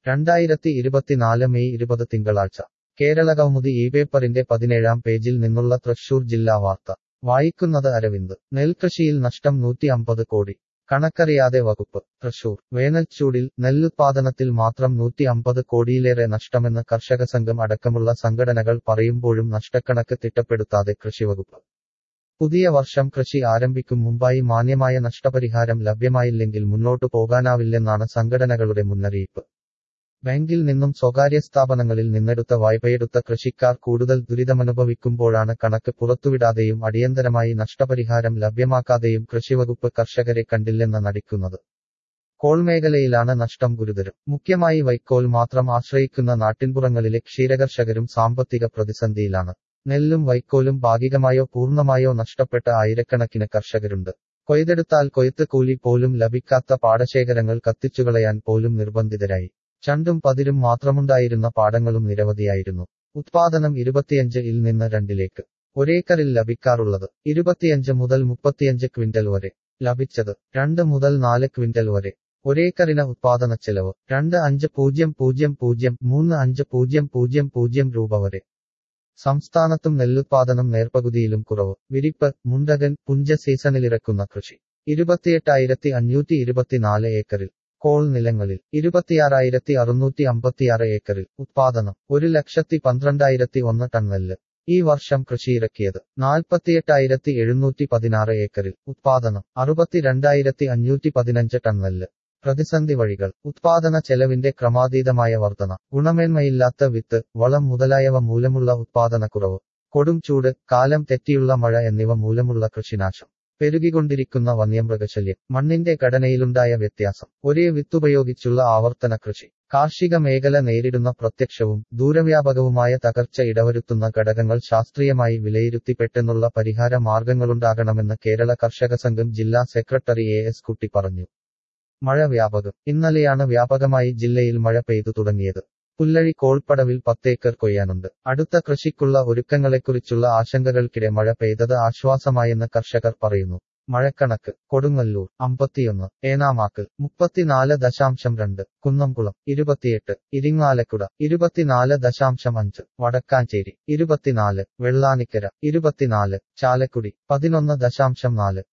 രണ്ടായിരത്തി ഇരുപത്തിനാല് മെയ് ഇരുപത് തിങ്കളാഴ്ച കേരള കൗമുദി ഈ പേപ്പറിന്റെ പതിനേഴാം പേജിൽ നിന്നുള്ള തൃശൂർ ജില്ലാ വാർത്ത വായിക്കുന്നത് അരവിന്ദ് നെൽകൃഷിയിൽ നഷ്ടം നൂറ്റി അമ്പത് കോടി കണക്കറിയാതെ വകുപ്പ് തൃശൂർ വേനൽച്ചൂടിൽ നെല്ലുത്പാദനത്തിൽ മാത്രം നൂറ്റി അമ്പത് കോടിയിലേറെ നഷ്ടമെന്ന് കർഷക സംഘം അടക്കമുള്ള സംഘടനകൾ പറയുമ്പോഴും നഷ്ടക്കണക്ക് തിട്ടപ്പെടുത്താതെ കൃഷിവകുപ്പ് പുതിയ വർഷം കൃഷി ആരംഭിക്കും മുമ്പായി മാന്യമായ നഷ്ടപരിഹാരം ലഭ്യമായില്ലെങ്കിൽ മുന്നോട്ടു പോകാനാവില്ലെന്നാണ് സംഘടനകളുടെ മുന്നറിയിപ്പ് ബാങ്കിൽ നിന്നും സ്വകാര്യ സ്ഥാപനങ്ങളിൽ നിന്നെടുത്ത വായ്പയെടുത്ത കൃഷിക്കാർ കൂടുതൽ ദുരിതമനുഭവിക്കുമ്പോഴാണ് കണക്ക് പുറത്തുവിടാതെയും അടിയന്തരമായി നഷ്ടപരിഹാരം ലഭ്യമാക്കാതെയും കൃഷിവകുപ്പ് കർഷകരെ കണ്ടില്ലെന്ന് നടിക്കുന്നത് കോൾ മേഖലയിലാണ് നഷ്ടം ഗുരുതരം മുഖ്യമായി വൈക്കോൽ മാത്രം ആശ്രയിക്കുന്ന നാട്ടിൻപുറങ്ങളിലെ ക്ഷീരകർഷകരും സാമ്പത്തിക പ്രതിസന്ധിയിലാണ് നെല്ലും വൈക്കോലും ഭാഗികമായോ പൂർണ്ണമായോ നഷ്ടപ്പെട്ട ആയിരക്കണക്കിന് കർഷകരുണ്ട് കൊയ്തെടുത്താൽ കൊയ്ത്ത് കൂലി പോലും ലഭിക്കാത്ത പാടശേഖരങ്ങൾ കത്തിച്ചുകളയാൻ പോലും നിർബന്ധിതരായി ചണ്ടും പതിരും മാത്രമുണ്ടായിരുന്ന പാടങ്ങളും നിരവധിയായിരുന്നു ഉത്പാദനം ഇരുപത്തിയഞ്ച് ഇൽ നിന്ന് രണ്ടിലേക്ക് ഒരേക്കറിൽ ലഭിക്കാറുള്ളത് ഇരുപത്തിയഞ്ച് മുതൽ മുപ്പത്തിയഞ്ച് ക്വിന്റൽ വരെ ലഭിച്ചത് രണ്ട് മുതൽ നാല് ക്വിന്റൽ വരെ ഒരേക്കറിന് ഉത്പാദന ചെലവ് രണ്ട് അഞ്ച് പൂജ്യം പൂജ്യം പൂജ്യം മൂന്ന് അഞ്ച് പൂജ്യം പൂജ്യം പൂജ്യം രൂപ വരെ സംസ്ഥാനത്തും നെല്ലുത്പാദനം നേർപകുതിയിലും കുറവ് വിരിപ്പ് മുണ്ടകൻ പുഞ്ച സീസണിലിറക്കുന്ന കൃഷി ഇരുപത്തിയെട്ടായിരത്തി അഞ്ഞൂറ്റി ഇരുപത്തിനാല് ഏക്കറിൽ കോൾ നിലങ്ങളിൽ ഇരുപത്തിയാറായിരത്തി അറുന്നൂറ്റി അമ്പത്തിയാറ് ഏക്കറിൽ ഉത്പാദനം ഒരു ലക്ഷത്തി പന്ത്രണ്ടായിരത്തി ഒന്ന് ടൺ നെല്ല് ഈ വർഷം കൃഷിയിറക്കിയത് നാൽപ്പത്തിയെട്ടായിരത്തി എഴുന്നൂറ്റി പതിനാറ് ഏക്കറിൽ ഉത്പാദനം അറുപത്തിരണ്ടായിരത്തി അഞ്ഞൂറ്റി പതിനഞ്ച് ടൺ നെല്ല് പ്രതിസന്ധി വഴികൾ ഉത്പാദന ചെലവിന്റെ ക്രമാതീതമായ വർധന ഗുണമേന്മയില്ലാത്ത വിത്ത് വളം മുതലായവ മൂലമുള്ള ഉത്പാദനക്കുറവ് കൊടും ചൂട് കാലം തെറ്റിയുള്ള മഴ എന്നിവ മൂലമുള്ള കൃഷിനാശം പെരുകിക്കൊണ്ടിരിക്കുന്ന വന്യമൃഗശല്യം മണ്ണിന്റെ ഘടനയിലുണ്ടായ വ്യത്യാസം ഒരേ വിത്തുപയോഗിച്ചുള്ള ആവർത്തന കൃഷി കാർഷിക മേഖല നേരിടുന്ന പ്രത്യക്ഷവും ദൂരവ്യാപകവുമായ തകർച്ച ഇടവരുത്തുന്ന ഘടകങ്ങൾ ശാസ്ത്രീയമായി വിലയിരുത്തി പെട്ടെന്നുള്ള പരിഹാര മാർഗങ്ങളുണ്ടാകണമെന്ന് കേരള കർഷക സംഘം ജില്ലാ സെക്രട്ടറി എ എസ് കുട്ടി പറഞ്ഞു മഴ വ്യാപകം ഇന്നലെയാണ് വ്യാപകമായി ജില്ലയിൽ മഴ പെയ്തു തുടങ്ങിയത് പുല്ലഴി കോൾപ്പടവിൽ പത്തേക്കർ കൊയ്യാനുണ്ട് അടുത്ത കൃഷിക്കുള്ള ഒരുക്കങ്ങളെക്കുറിച്ചുള്ള ആശങ്കകൾക്കിടെ മഴ പെയ്തത് ആശ്വാസമായെന്ന് കർഷകർ പറയുന്നു മഴക്കണക്ക് കൊടുങ്ങല്ലൂർ അമ്പത്തിയൊന്ന് ഏനാമാക്കൽ മുപ്പത്തിനാല് ദശാംശം രണ്ട് കുന്നംകുളം ഇരുപത്തിയെട്ട് ഇരിങ്ങാലക്കുട ഇരുപത്തിനാല് ദശാംശം അഞ്ച് വടക്കാഞ്ചേരി ഇരുപത്തിനാല് വെള്ളാനിക്കര ഇരുപത്തിനാല് ചാലക്കുടി പതിനൊന്ന് ദശാംശം നാല്